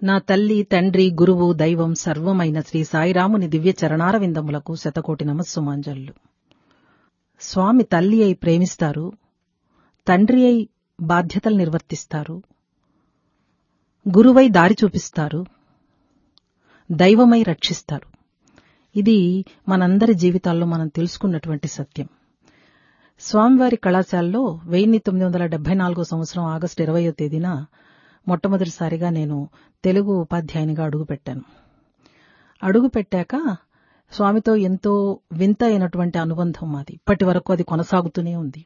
నా తల్లి తండ్రి గురువు దైవం సర్వమైన శ్రీ సాయిరాముని దివ్య చరణారవిందములకు శతకోటి నమస్సుమాంజల్లు స్వామి తల్లి అయి ప్రేమిస్తారు తండ్రి అయి బాధ్యతలు నిర్వర్తిస్తారు గురువై దారి చూపిస్తారు దైవమై రక్షిస్తారు ఇది మనందరి జీవితాల్లో మనం తెలుసుకున్నటువంటి సత్యం స్వామివారి కళాశాలలో వెయ్యి తొమ్మిది వందల డెబ్బై నాలుగో సంవత్సరం ఆగస్టు ఇరవయో తేదీన మొట్టమొదటిసారిగా నేను తెలుగు ఉపాధ్యాయునిగా అడుగుపెట్టాను అడుగుపెట్టాక స్వామితో ఎంతో వింత అయినటువంటి అనుబంధం మాది ఇప్పటి వరకు అది కొనసాగుతూనే ఉంది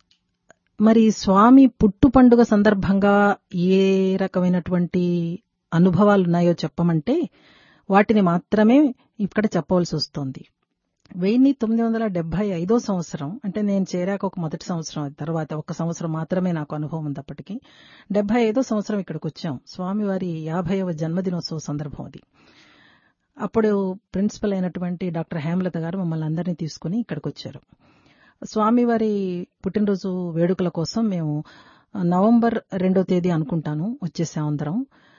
మరి స్వామి పుట్టు పండుగ సందర్భంగా ఏ రకమైనటువంటి అనుభవాలు ఉన్నాయో చెప్పమంటే వాటిని మాత్రమే ఇక్కడ చెప్పవలసి వస్తోంది వెయ్యి తొమ్మిది వందల డెబ్బై ఐదో సంవత్సరం అంటే నేను చేరాక ఒక మొదటి సంవత్సరం తర్వాత ఒక సంవత్సరం మాత్రమే నాకు అనుభవం ఉంది అప్పటికి డెబ్బై ఐదో సంవత్సరం ఇక్కడికి వచ్చాం స్వామివారి యాభైవ జన్మదినోత్సవ సందర్భం అది అప్పుడు ప్రిన్సిపల్ అయినటువంటి డాక్టర్ హేమలత గారు మమ్మల్ని అందరినీ తీసుకుని ఇక్కడికి వచ్చారు స్వామివారి పుట్టినరోజు వేడుకల కోసం మేము నవంబర్ రెండో తేదీ అనుకుంటాను వచ్చేసాం అందరం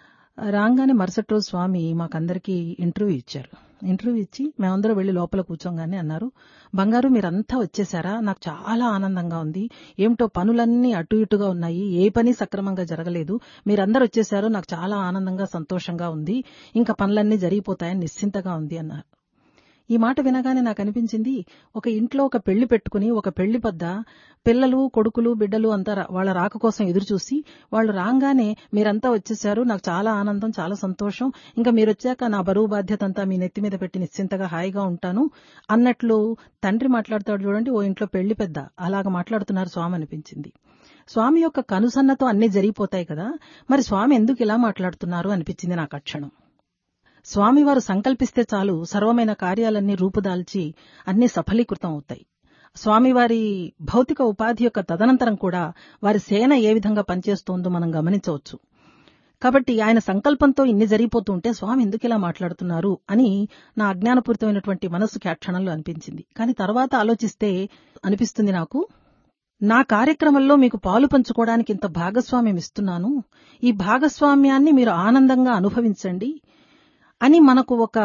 రాగానే మరుసటి రోజు స్వామి మాకందరికీ ఇంటర్వ్యూ ఇచ్చారు ఇంటర్వ్యూ ఇచ్చి మేమందరం వెళ్లి లోపల కూర్చోగానే అన్నారు బంగారు మీరంతా వచ్చేసారా నాకు చాలా ఆనందంగా ఉంది ఏమిటో పనులన్నీ అటు ఇటుగా ఉన్నాయి ఏ పని సక్రమంగా జరగలేదు మీరందరూ వచ్చేసారు నాకు చాలా ఆనందంగా సంతోషంగా ఉంది ఇంకా పనులన్నీ జరిగిపోతాయని నిశ్చింతగా ఉంది అన్నారు ఈ మాట వినగానే నాకు అనిపించింది ఒక ఇంట్లో ఒక పెళ్లి పెట్టుకుని ఒక పెళ్లి పద్ద పిల్లలు కొడుకులు బిడ్డలు అంతా వాళ్ళ రాక కోసం ఎదురు చూసి వాళ్ళు రాగానే మీరంతా వచ్చేసారు నాకు చాలా ఆనందం చాలా సంతోషం ఇంకా మీరు వచ్చాక నా బరువు బాధ్యత అంతా మీ నెత్తి మీద పెట్టి నిశ్చింతగా హాయిగా ఉంటాను అన్నట్లు తండ్రి మాట్లాడతాడు చూడండి ఓ ఇంట్లో పెళ్లి పెద్ద అలాగ మాట్లాడుతున్నారు స్వామి అనిపించింది స్వామి యొక్క కనుసన్నతో అన్ని జరిగిపోతాయి కదా మరి స్వామి ఎందుకు ఇలా మాట్లాడుతున్నారు అనిపించింది నాకు క్షణం స్వామివారు సంకల్పిస్తే చాలు సర్వమైన కార్యాలన్నీ రూపుదాల్చి అన్ని సఫలీకృతం అవుతాయి స్వామివారి భౌతిక ఉపాధి యొక్క తదనంతరం కూడా వారి సేన ఏ విధంగా పనిచేస్తోందో మనం గమనించవచ్చు కాబట్టి ఆయన సంకల్పంతో ఇన్ని జరిగిపోతుంటే స్వామి ఎందుకు ఇలా మాట్లాడుతున్నారు అని నా అజ్ఞానపూరితమైనటువంటి మనస్సుకి ఆ క్షణంలో అనిపించింది కానీ తర్వాత ఆలోచిస్తే అనిపిస్తుంది నాకు నా కార్యక్రమంలో మీకు పాలు పంచుకోవడానికి ఇంత భాగస్వామ్యం ఇస్తున్నాను ఈ భాగస్వామ్యాన్ని మీరు ఆనందంగా అనుభవించండి అని మనకు ఒక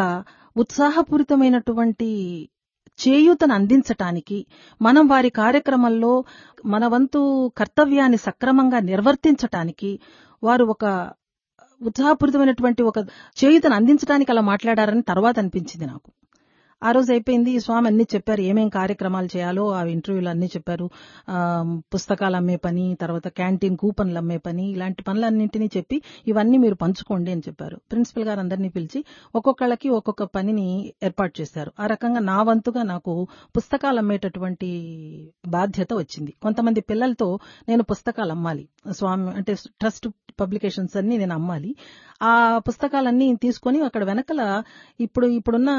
ఉత్సాహపూరితమైనటువంటి చేయూతను అందించటానికి మనం వారి కార్యక్రమంలో మన వంతు కర్తవ్యాన్ని సక్రమంగా నిర్వర్తించటానికి వారు ఒక ఉత్సాహపూరితమైనటువంటి ఒక చేయూతను అందించడానికి అలా మాట్లాడారని తర్వాత అనిపించింది నాకు ఆ రోజు అయిపోయింది స్వామి అన్ని చెప్పారు ఏమేం కార్యక్రమాలు చేయాలో ఆ ఇంటర్వ్యూలు అన్ని చెప్పారు పుస్తకాలు అమ్మే పని తర్వాత క్యాంటీన్ కూపన్లు అమ్మే పని ఇలాంటి పనులన్నింటినీ చెప్పి ఇవన్నీ మీరు పంచుకోండి అని చెప్పారు ప్రిన్సిపల్ గారు అందరినీ పిలిచి ఒక్కొక్కళ్ళకి ఒక్కొక్క పనిని ఏర్పాటు చేశారు ఆ రకంగా నా వంతుగా నాకు పుస్తకాలు అమ్మేటటువంటి బాధ్యత వచ్చింది కొంతమంది పిల్లలతో నేను పుస్తకాలు అమ్మాలి స్వామి అంటే ట్రస్ట్ పబ్లికేషన్స్ అన్ని నేను అమ్మాలి ఆ పుస్తకాలన్నీ తీసుకొని అక్కడ వెనకల ఇప్పుడు ఇప్పుడున్న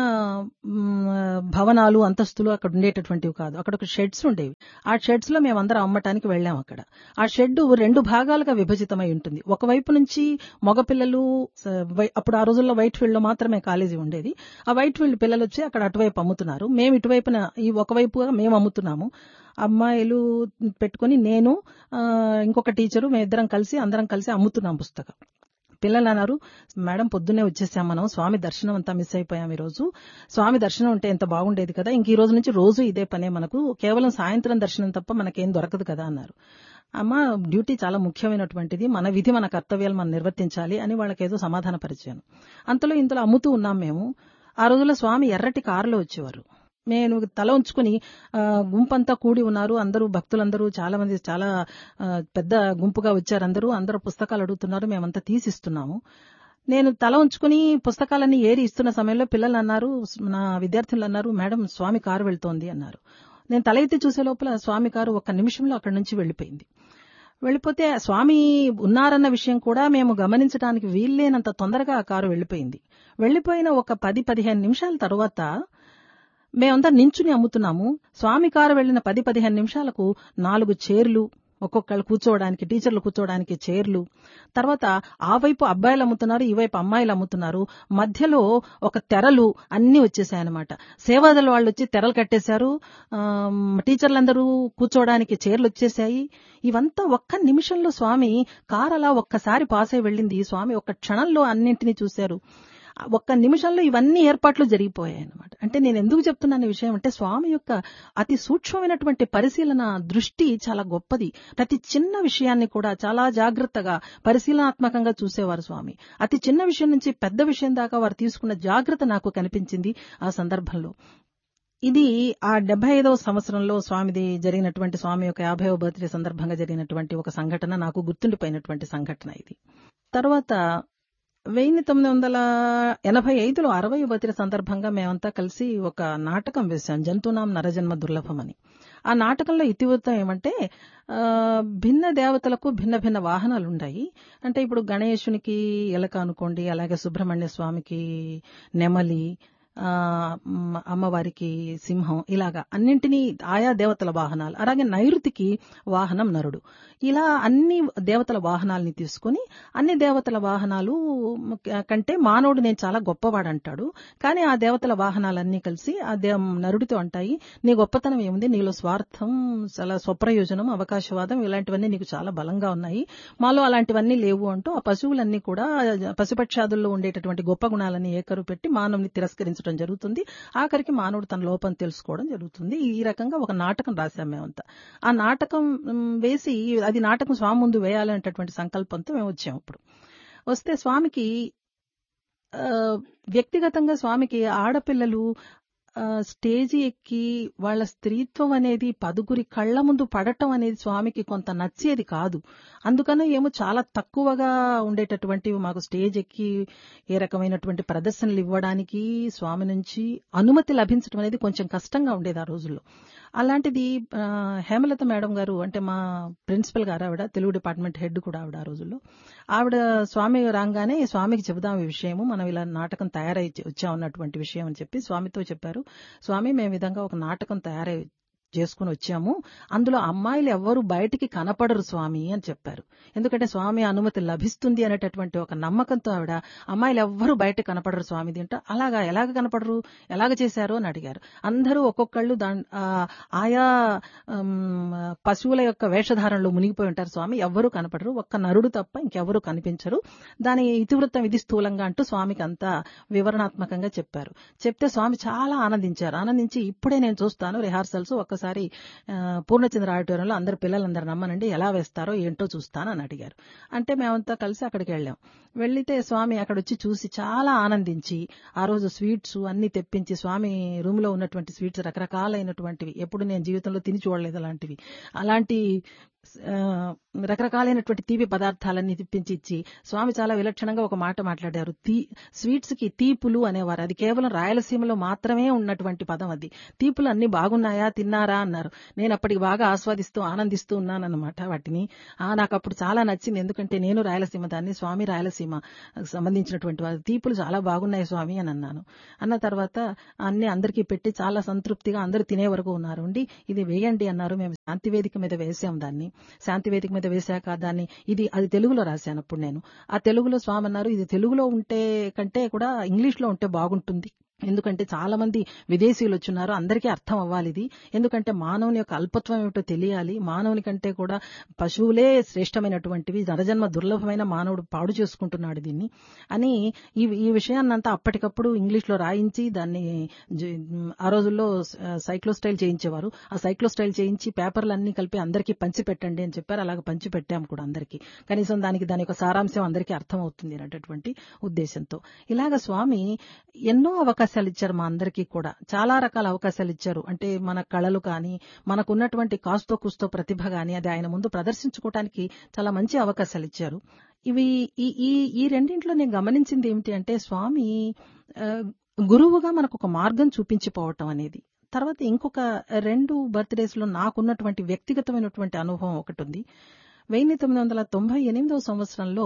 భవనాలు అంతస్తులు అక్కడ ఉండేటటువంటివి కాదు అక్కడ ఒక షెడ్స్ ఉండేవి ఆ షెడ్స్ లో మేమందరం అమ్మటానికి వెళ్ళాం అక్కడ ఆ షెడ్ రెండు భాగాలుగా విభజితమై ఉంటుంది ఒకవైపు నుంచి మగపిల్లలు అప్పుడు ఆ రోజుల్లో వైట్ ఫీల్డ్ లో మాత్రమే కాలేజీ ఉండేది ఆ వైట్ ఫీల్డ్ పిల్లలు వచ్చి అక్కడ అటువైపు అమ్ముతున్నారు మేము ఇటువైపున ఈ ఒకవైపుగా మేము అమ్ముతున్నాము అమ్మాయిలు పెట్టుకుని నేను ఇంకొక టీచరు మేమిద్దరం కలిసి అందరం కలిసి అమ్ముతున్నాం పుస్తకం పిల్లలు అన్నారు మేడం పొద్దున్నే వచ్చేసాం మనం స్వామి దర్శనం అంతా మిస్ అయిపోయాం ఈ రోజు స్వామి దర్శనం ఉంటే ఎంత బాగుండేది కదా ఇంక ఈ రోజు నుంచి రోజు ఇదే పనే మనకు కేవలం సాయంత్రం దర్శనం తప్ప మనకేం దొరకదు కదా అన్నారు అమ్మ డ్యూటీ చాలా ముఖ్యమైనటువంటిది మన విధి మన కర్తవ్యాలు మనం నిర్వర్తించాలి అని వాళ్ళకి ఏదో సమాధాన పరిచాను అంతలో ఇంతలో అమ్ముతూ ఉన్నాం మేము ఆ రోజుల్లో స్వామి ఎర్రటి కారులో వచ్చేవారు నేను తల ఉంచుకుని గుంపంతా కూడి ఉన్నారు అందరూ భక్తులందరూ చాలా మంది చాలా పెద్ద గుంపుగా వచ్చారు అందరూ అందరూ పుస్తకాలు అడుగుతున్నారు మేమంతా తీసిస్తున్నాము నేను తల ఉంచుకుని పుస్తకాలన్నీ ఏరి ఇస్తున్న సమయంలో పిల్లలు అన్నారు నా విద్యార్థులు అన్నారు మేడం స్వామి కారు వెళ్తోంది అన్నారు నేను తల ఎత్తి చూసే లోపల స్వామి కారు ఒక్క నిమిషంలో అక్కడి నుంచి వెళ్లిపోయింది వెళ్ళిపోతే స్వామి ఉన్నారన్న విషయం కూడా మేము గమనించడానికి వీల్లేనంత తొందరగా ఆ కారు వెళ్లిపోయింది వెళ్లిపోయిన ఒక పది పదిహేను నిమిషాల తర్వాత మేమంతా నించుని అమ్ముతున్నాము స్వామి కారు వెళ్లిన పది పదిహేను నిమిషాలకు నాలుగు చైర్లు ఒక్కొక్కళ్ళు కూర్చోవడానికి టీచర్లు కూర్చోవడానికి చైర్లు తర్వాత ఆ వైపు అబ్బాయిలు అమ్ముతున్నారు ఈ వైపు అమ్మాయిలు అమ్ముతున్నారు మధ్యలో ఒక తెరలు అన్ని వచ్చేసాయి అనమాట సేవాదల వాళ్ళు వచ్చి తెరలు కట్టేశారు ఆమ్, టీచర్లందరూ కూర్చోవడానికి చైర్లు వచ్చేసాయి ఇవంతా ఒక్క నిమిషంలో స్వామి కార్ అలా ఒక్కసారి పాస్ అయి వెళ్ళింది స్వామి ఒక్క క్షణంలో అన్నింటినీ చూశారు ఒక్క నిమిషంలో ఇవన్నీ ఏర్పాట్లు జరిగిపోయాయి అనమాట అంటే నేను ఎందుకు చెప్తున్నాను ఈ విషయం అంటే స్వామి యొక్క అతి సూక్ష్మమైనటువంటి పరిశీలన దృష్టి చాలా గొప్పది ప్రతి చిన్న విషయాన్ని కూడా చాలా జాగ్రత్తగా పరిశీలనాత్మకంగా చూసేవారు స్వామి అతి చిన్న విషయం నుంచి పెద్ద విషయం దాకా వారు తీసుకున్న జాగ్రత్త నాకు కనిపించింది ఆ సందర్భంలో ఇది ఆ డెబ్బై ఐదవ సంవత్సరంలో స్వామిది జరిగినటువంటి స్వామి యొక్క యాభైవ బర్త్డే సందర్భంగా జరిగినటువంటి ఒక సంఘటన నాకు గుర్తుండిపోయినటువంటి సంఘటన ఇది తర్వాత వెయ్యి తొమ్మిది వందల ఎనభై ఐదులో అరవై బర్త్డే సందర్భంగా మేమంతా కలిసి ఒక నాటకం వేశాం జంతునాం నరజన్మ దుర్లభం అని ఆ నాటకంలో ఇతివృత్తం ఏమంటే ఆ, భిన్న దేవతలకు భిన్న భిన్న వాహనాలు ఉన్నాయి అంటే ఇప్పుడు గణేశునికి ఎలక అనుకోండి అలాగే సుబ్రహ్మణ్య స్వామికి నెమలి ఆ, మ్, అమ్మవారికి సింహం ఇలాగా అన్నింటినీ ఆయా దేవతల వాహనాలు అలాగే నైరుతికి వాహనం నరుడు ఇలా అన్ని దేవతల వాహనాలని తీసుకొని అన్ని దేవతల వాహనాలు క- కంటే మానవుడు నేను చాలా గొప్పవాడంటాడు కానీ ఆ దేవతల వాహనాలన్నీ కలిసి ఆ దే నరుడితో అంటాయి నీ గొప్పతనం ఏముంది నీలో స్వార్థం చాలా స్వప్రయోజనం అవకాశవాదం ఇలాంటివన్నీ నీకు చాలా బలంగా ఉన్నాయి మాలో అలాంటివన్నీ లేవు అంటూ ఆ పశువులన్నీ కూడా పశుపక్షాదుల్లో ఉండేటటువంటి గొప్ప గుణాలని ఏకరు పెట్టి మానవుని తిరస్కరించడం జరుగుతుంది ఆఖరికి మానవుడు తన లోపం తెలుసుకోవడం జరుగుతుంది ఈ రకంగా ఒక నాటకం రాశాం మేమంతా ఆ నాటకం మ్, వేసి అది నాటకం స్వామి ముందు వేయాలనేటటువంటి సంకల్పంతో మేము వచ్చాము ఇప్పుడు వస్తే స్వామికి ఆ, వ్యక్తిగతంగా స్వామికి ఆడపిల్లలు ఆ, స్టేజి ఎక్కి వాళ్ళ స్త్రీత్వం అనేది పదుగురి కళ్ళ ముందు పడటం అనేది స్వామికి కొంత నచ్చేది కాదు అందుకనే ఏమో చాలా తక్కువగా ఉండేటటువంటి మాకు స్టేజ్ ఎక్కి ఏ రకమైనటువంటి ప్రదర్శనలు ఇవ్వడానికి స్వామి నుంచి అనుమతి లభించడం అనేది కొంచెం కష్టంగా ఉండేది ఆ రోజుల్లో అలాంటిది ఆ, హేమలత మేడం గారు అంటే మా ప్రిన్సిపల్ గారు ఆవిడ తెలుగు డిపార్ట్మెంట్ హెడ్ కూడా ఆవిడ ఆ రోజుల్లో ఆవిడ స్వామి రాగానే స్వామికి చెబుదాం ఈ విషయము మనం ఇలా నాటకం తయారై వచ్చామన్నటువంటి విషయం అని చెప్పి స్వామితో చెప్పారు స్వామి మేము ఈ విధంగా ఒక నాటకం తయారై చేసుకుని వచ్చాము అందులో అమ్మాయిలు ఎవ్వరు బయటికి కనపడరు స్వామి అని చెప్పారు ఎందుకంటే స్వామి అనుమతి లభిస్తుంది అనేటటువంటి ఒక నమ్మకంతో ఆవిడ అమ్మాయిలు ఎవ్వరు బయట కనపడరు స్వామి దీంట్లో అలాగా ఎలాగ కనపడరు ఎలాగ చేశారు అని అడిగారు అందరూ ఒక్కొక్కళ్ళు దా ఆయా ఉమ్, పశువుల యొక్క వేషధారణలో మునిగిపోయి ఉంటారు స్వామి ఎవ్వరూ కనపడరు ఒక్క నరుడు తప్ప ఇంకెవ్వరూ కనిపించరు దాని ఇతివృత్తం ఇది స్థూలంగా అంటూ స్వామికి అంతా వివరణాత్మకంగా చెప్పారు చెప్తే స్వామి చాలా ఆనందించారు ఆనందించి ఇప్పుడే నేను చూస్తాను రిహార్సల్స్ ఒక్కసారి ఆ, పూర్ణచంద్ర ఆడిటోరియంలో అందరు పిల్లలందరూ నమ్మనండి ఎలా వేస్తారో ఏంటో చూస్తాను అని అడిగారు అంటే మేమంతా కలిసి అక్కడికి వెళ్ళాం వెళ్ళితే స్వామి అక్కడ వచ్చి చూసి చాలా ఆనందించి ఆ రోజు స్వీట్స్ అన్ని తెప్పించి స్వామి రూమ్ లో ఉన్నటువంటి స్వీట్స్ రకరకాలైనటువంటివి ఎప్పుడు నేను జీవితంలో తిని చూడలేదు అలాంటివి అలాంటి ఆ, రకరకాలైనటువంటి తీపి పదార్థాలన్నీ తిప్పించి ఇచ్చి స్వామి చాలా విలక్షణంగా ఒక మాట మాట్లాడారు తీ స్వీట్స్ కి తీపులు అనేవారు అది కేవలం రాయలసీమలో మాత్రమే ఉన్నటువంటి పదం అది తీపులు అన్ని బాగున్నాయా తిన్నారా అన్నారు నేను అప్పటికి బాగా ఆస్వాదిస్తూ ఆనందిస్తూ ఉన్నానన్నమాట వాటిని ఆ నాకు అప్పుడు చాలా నచ్చింది ఎందుకంటే నేను రాయలసీమ దాన్ని స్వామి రాయలసీమ సంబంధించినటువంటి వారు తీపులు చాలా బాగున్నాయి స్వామి అని అన్నాను అన్న తర్వాత అన్ని అందరికీ పెట్టి చాలా సంతృప్తిగా అందరూ తినే వరకు ఉన్నారు ఉండి ఇది వేయండి అన్నారు మేము శాంతి వేదిక మీద వేసాం దాన్ని శాంతి వేదిక మీద వేశాక దాన్ని ఇది అది తెలుగులో రాశాను అప్పుడు నేను ఆ తెలుగులో స్వామి అన్నారు ఇది తెలుగులో ఉంటే కంటే కూడా ఇంగ్లీష్ లో ఉంటే బాగుంటుంది ఎందుకంటే చాలా మంది విదేశీయులు వచ్చున్నారు అందరికీ అర్థం అవ్వాలి ఇది ఎందుకంటే మానవుని యొక్క అల్పత్వం ఏమిటో తెలియాలి మానవుని కంటే కూడా పశువులే శ్రేష్టమైనటువంటివి నరజన్మ దుర్లభమైన మానవుడు పాడు చేసుకుంటున్నాడు దీన్ని అని ఈ ఈ విషయాన్నంతా అప్పటికప్పుడు ఇంగ్లీష్ లో రాయించి దాన్ని జ- ఆ రోజుల్లో సైక్లో స్టైల్ చేయించేవారు ఆ సైక్లో స్టైల్ చేయించి పేపర్లు అన్ని కలిపి అందరికీ పంచి పెట్టండి అని చెప్పారు అలాగ పంచి పెట్టాము కూడా అందరికీ కనీసం దానికి దాని యొక్క సారాంశం అందరికీ అర్థం అవుతుంది అనేటటువంటి ఉద్దేశంతో ఇలాగ స్వామి ఎన్నో అవకాశాలు ఇచ్చారు మా అందరికీ కూడా చాలా రకాల అవకాశాలు ఇచ్చారు అంటే మన కళలు కానీ మనకున్నటువంటి కాస్తో కుస్తో ప్రతిభ కానీ అది ఆయన ముందు ప్రదర్శించుకోవడానికి చాలా మంచి అవకాశాలు ఇచ్చారు ఇవి ఈ ఈ ఈ రెండింటిలో నేను గమనించింది ఏమిటి అంటే స్వామి ఆ, గురువుగా మనకు ఒక మార్గం చూపించిపోవటం అనేది తర్వాత ఇంకొక రెండు బర్త్డేస్ లో నాకున్నటువంటి వ్యక్తిగతమైనటువంటి అనుభవం ఒకటి ఉంది వెయ్యి తొమ్మిది వందల తొంభై ఎనిమిదవ సంవత్సరంలో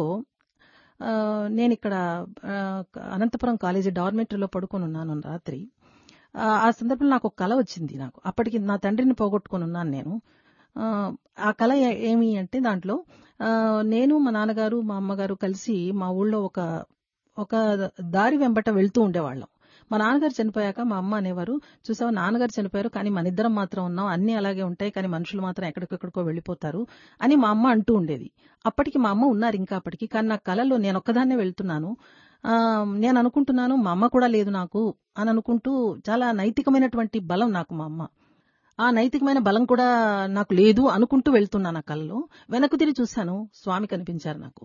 ఆ, నేను ఇక్కడ ఆ, అనంతపురం కాలేజీ డార్మెటరీలో పడుకొని ఉన్నాను రాత్రి ఆ ఆ సందర్భంలో నాకు ఒక కల వచ్చింది నాకు అప్పటికి నా తండ్రిని పోగొట్టుకొని ఉన్నాను నేను ఆ, ఆ కళ ఏ- ఏమి అంటే దాంట్లో ఆ, నేను మా నాన్నగారు మా అమ్మగారు కలిసి మా ఊళ్ళో ఒక ఒక దారి వెంబట వెళ్తూ ఉండేవాళ్ళం మా నాన్నగారు చనిపోయాక మా అమ్మ అనేవారు చూసావా నాన్నగారు చనిపోయారు కానీ మన ఇద్దరం మాత్రం ఉన్నాం అన్ని అలాగే ఉంటాయి కానీ మనుషులు మాత్రం ఎక్కడికెక్కడికో వెళ్ళిపోతారు అని మా అమ్మ అంటూ ఉండేది అప్పటికి మా అమ్మ ఉన్నారు ఇంకా అప్పటికి కానీ నా కళలో నేను ఒక్కదాన్నే వెళ్తున్నాను ఆ, నేను అనుకుంటున్నాను మా అమ్మ కూడా లేదు నాకు అని అనుకుంటూ చాలా నైతికమైనటువంటి బలం నాకు మా అమ్మ ఆ నైతికమైన బలం కూడా నాకు లేదు అనుకుంటూ వెళ్తున్నాను ఆ కళలో వెనక్కు తిరిగి చూశాను స్వామి కనిపించారు నాకు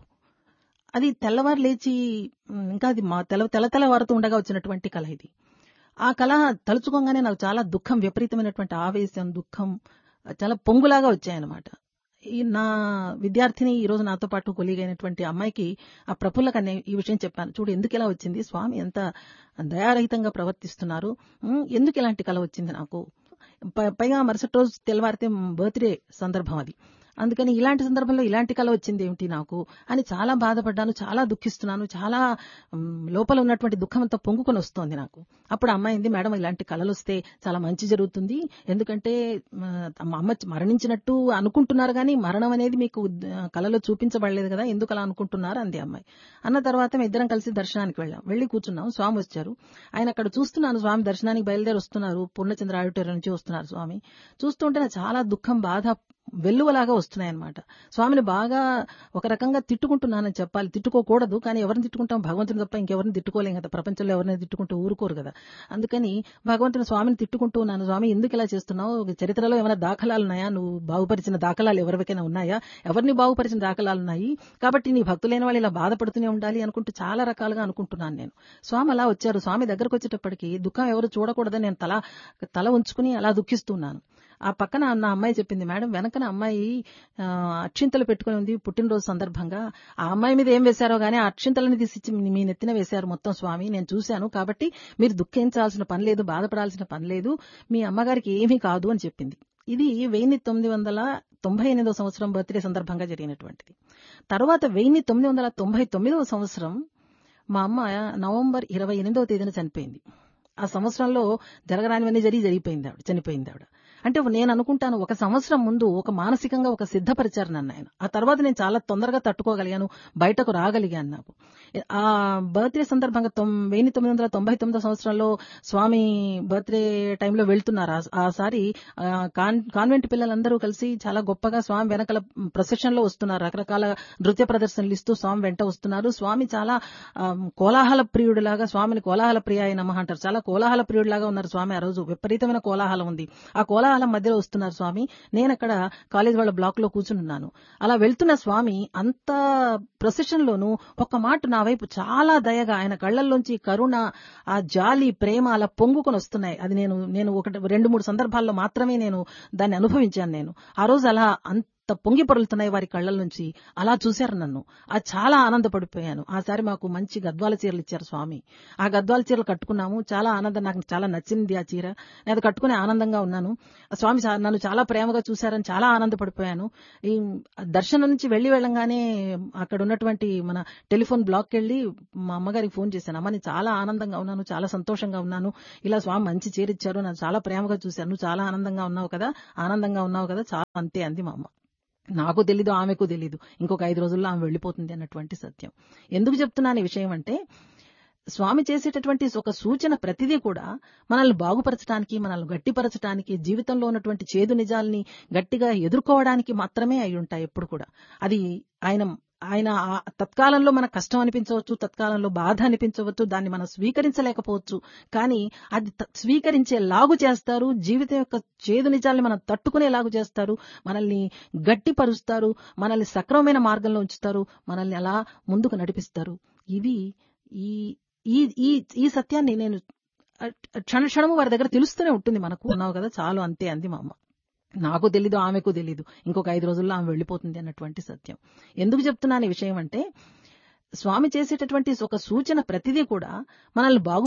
అది తెల్లవారు లేచి ఉమ్, ఇంకా అది మా తెల్ల తెల్ల తెల్లవారుతూ ఉండగా వచ్చినటువంటి కళ ఇది ఆ కళ తలుచుకోగానే నాకు చాలా దుఃఖం విపరీతమైనటువంటి ఆవేశం దుఃఖం చాలా పొంగులాగా వచ్చాయన్నమాట ఈ నా విద్యార్థిని ఈ రోజు నాతో పాటు కొలీగ్ అయినటువంటి అమ్మాయికి ఆ ప్రఫుల్లకనే ఈ విషయం చెప్పాను చూడు ఎందుకు ఇలా వచ్చింది స్వామి ఎంత దయారహితంగా ప్రవర్తిస్తున్నారు ఉమ్, ఎందుకు ఇలాంటి కళ వచ్చింది నాకు ప- పైగా మరుసటి రోజు తెల్లవారితే బర్త్డే సందర్భం అది అందుకని ఇలాంటి సందర్భంలో ఇలాంటి కళ వచ్చింది ఏమిటి నాకు అని చాలా బాధపడ్డాను చాలా దుఃఖిస్తున్నాను చాలా ఉమ్, లోపల ఉన్నటువంటి దుఃఖం అంతా పొంగుకొని వస్తోంది నాకు అప్పుడు అమ్మాయి అయింది మేడం ఇలాంటి కళలు వస్తే చాలా మంచి జరుగుతుంది ఎందుకంటే మ, మా అమ్మ మరణించినట్టు అనుకుంటున్నారు కానీ మరణం అనేది మీకు ఆ, కళలో చూపించబడలేదు కదా ఎందుకు అలా అనుకుంటున్నారు అంది అమ్మాయి అన్న తర్వాత మేము ఇద్దరం కలిసి దర్శనానికి వెళ్ళాం వెళ్ళి కూర్చున్నాం స్వామి వచ్చారు ఆయన అక్కడ చూస్తున్నాను స్వామి దర్శనానికి బయలుదేరి వస్తున్నారు పూర్ణచంద్ర ఆడిటోరియం నుంచి వస్తున్నారు స్వామి చూస్తుంటే నాకు చాలా దుఃఖం బాధ వెల్లువలాగా వస్తున్నాయి అనమాట స్వామిని బాగా ఒక రకంగా తిట్టుకుంటున్నానని చెప్పాలి తిట్టుకోకూడదు కానీ ఎవరిని తిట్టుకుంటాం భగవంతుని తప్ప ఇంకెవరిని తిట్టుకోలేం కదా ప్రపంచంలో ఎవరిని తిట్టుకుంటూ ఊరుకోరు కదా అందుకని భగవంతుని స్వామిని తిట్టుకుంటూ ఉన్నాను స్వామి ఎందుకు ఇలా చేస్తున్నావు చరిత్రలో ఏమైనా దాఖలాలు ఉన్నాయా నువ్వు బాగుపరిచిన దాఖలాలు ఎవరికైనా ఉన్నాయా ఎవరిని బాగుపరిచిన దాఖలాలు ఉన్నాయి కాబట్టి నీ భక్తులైన వాళ్ళు ఇలా బాధపడుతూనే ఉండాలి అనుకుంటూ చాలా రకాలుగా అనుకుంటున్నాను నేను స్వామి అలా వచ్చారు స్వామి దగ్గరకు వచ్చేటప్పటికి దుఃఖం ఎవరు చూడకూడదని నేను తల తల ఉంచుకుని అలా దుఃఖిస్తున్నాను ఆ పక్కన నా అమ్మాయి చెప్పింది మేడం వెనకన అమ్మాయి ఆ, అక్షింతలు పెట్టుకుని ఉంది పుట్టినరోజు సందర్భంగా ఆ అమ్మాయి మీద ఏం వేశారో గానీ ఆ అక్షింతలని తీసిచ్చి మీ- మీ నెత్తిన వేశారు మొత్తం స్వామి నేను చూశాను కాబట్టి మీరు దుఃఖించాల్సిన పని లేదు బాధపడాల్సిన పని లేదు మీ అమ్మగారికి ఏమీ కాదు అని చెప్పింది ఇది వెయ్యి తొమ్మిది వందల తొంభై ఎనిమిదో సంవత్సరం బర్త్డే సందర్భంగా జరిగినటువంటిది తర్వాత వెయ్యి తొమ్మిది వందల తొంభై తొమ్మిదవ సంవత్సరం మా అమ్మ నవంబర్ ఇరవై ఎనిమిదవ తేదీన చనిపోయింది ఆ సంవత్సరంలో జరగరానివన్నీ జరిగి జరిగిపోయింది ఆవిడ చనిపోయింది ఆవిడ అంటే నేను అనుకుంటాను ఒక సంవత్సరం ముందు ఒక మానసికంగా ఒక సిద్ధపరిచారు నన్ను ఆయన ఆ తర్వాత నేను చాలా తొందరగా తట్టుకోగలిగాను బయటకు రాగలిగాను నాకు ఆ బర్త్డే సందర్భంగా తొమ్ వెయ్యి తొమ్మిది వందల తొంభై తొమ్మిదో సంవత్సరంలో స్వామి బర్త్డే టైంలో వెళ్తున్నారు ఆ- ఆ సారి ఆ, కాన్- కాన్వెంట్ పిల్లలందరూ కలిసి చాలా గొప్పగా స్వామి వెనకల ప్రొసెషన్ లో వస్తున్నారు రకరకాల నృత్య ప్రదర్శనలు ఇస్తూ స్వామి వెంట వస్తున్నారు స్వామి చాలా ఆ, కోలాహల ప్రియుడిలాగా స్వామిని కోలాహల ప్రియ నమ అంటారు చాలా కోలాహల ప్రియుడిలాగా ఉన్నారు స్వామి ఆ రోజు విపరీతమైన కోలాహలం ఉంది ఆ కోలాహలం మధ్యలో వస్తున్నారు స్వామి నేను అక్కడ కాలేజ్ వాళ్ళ బ్లాక్ లో కూర్చుని ఉన్నాను అలా వెళ్తున్న స్వామి అంత ప్రొసెషన్ లోను ఒక్క మాట నా వైపు చాలా దయగా ఆయన కళ్ళల్లోంచి కరుణ ఆ జాలి ప్రేమ అలా పొంగుకొని వస్తున్నాయి అది నేను నేను ఒకటి రెండు మూడు సందర్భాల్లో మాత్రమే నేను దాన్ని అనుభవించాను నేను ఆ రోజు అలా అంత పొంగి పొరులుతున్నాయి వారి కళ్ళ నుంచి అలా చూశారు నన్ను అది చాలా ఆనందపడిపోయాను ఆసారి మాకు మంచి గద్వాల చీరలు ఇచ్చారు స్వామి ఆ గద్వాల చీరలు కట్టుకున్నాము చాలా ఆనందం నాకు చాలా నచ్చింది ఆ చీర నేను అది కట్టుకుని ఆనందంగా ఉన్నాను ఆ స్వామి చా- నన్ను చాలా ప్రేమగా చూశారని చాలా ఆనందపడిపోయాను ఈ దర్శనం నుంచి వెళ్లి వెళ్ళంగానే అక్కడ ఉన్నటువంటి మన టెలిఫోన్ బ్లాక్ వెళ్ళి మా అమ్మగారికి ఫోన్ చేశాను అమ్మ నేను చాలా ఆనందంగా ఉన్నాను చాలా సంతోషంగా ఉన్నాను ఇలా స్వామి మంచి చీర ఇచ్చారు నన్ను చాలా ప్రేమగా చూశాను నువ్వు చాలా ఆనందంగా ఉన్నావు కదా ఆనందంగా ఉన్నావు కదా చాలా అంతే అంది మా అమ్మ నాకు తెలీదు ఆమెకు తెలీదు ఇంకొక ఐదు రోజుల్లో ఆమె వెళ్ళిపోతుంది అన్నటువంటి సత్యం ఎందుకు చెప్తున్నాను ఈ విషయం అంటే స్వామి చేసేటటువంటి ఒక సూచన ప్రతిదీ కూడా మనల్ని బాగుపరచడానికి మనల్ని గట్టిపరచడానికి జీవితంలో ఉన్నటువంటి చేదు నిజాల్ని గట్టిగా ఎదుర్కోవడానికి మాత్రమే అయి ఉంటాయి ఎప్పుడు కూడా అది ఆయన ఆయన ఆ తత్కాలంలో మన కష్టం అనిపించవచ్చు తత్కాలంలో బాధ అనిపించవచ్చు దాన్ని మనం స్వీకరించలేకపోవచ్చు కానీ అది త- స్వీకరించేలాగు చేస్తారు జీవితం యొక్క చేదు నిజాల్ని మనం తట్టుకునేలాగు చేస్తారు మనల్ని గట్టిపరుస్తారు మనల్ని సక్రమమైన మార్గంలో ఉంచుతారు మనల్ని అలా ముందుకు నడిపిస్తారు ఇది ఈ ఈ ఈ ఈ సత్యాన్ని నేను క్షణ క్షణము వారి దగ్గర తెలుస్తూనే ఉంటుంది మనకు ఉన్నావు కదా చాలు అంతే అంది మా అమ్మ నాకు తెలీదు ఆమెకు తెలీదు ఇంకొక ఐదు రోజుల్లో ఆమె వెళ్ళిపోతుంది అన్నటువంటి సత్యం ఎందుకు చెప్తున్నాను ఈ విషయం అంటే స్వామి చేసేటటువంటి ఒక సూచన ప్రతిదీ కూడా మనల్ని బాగు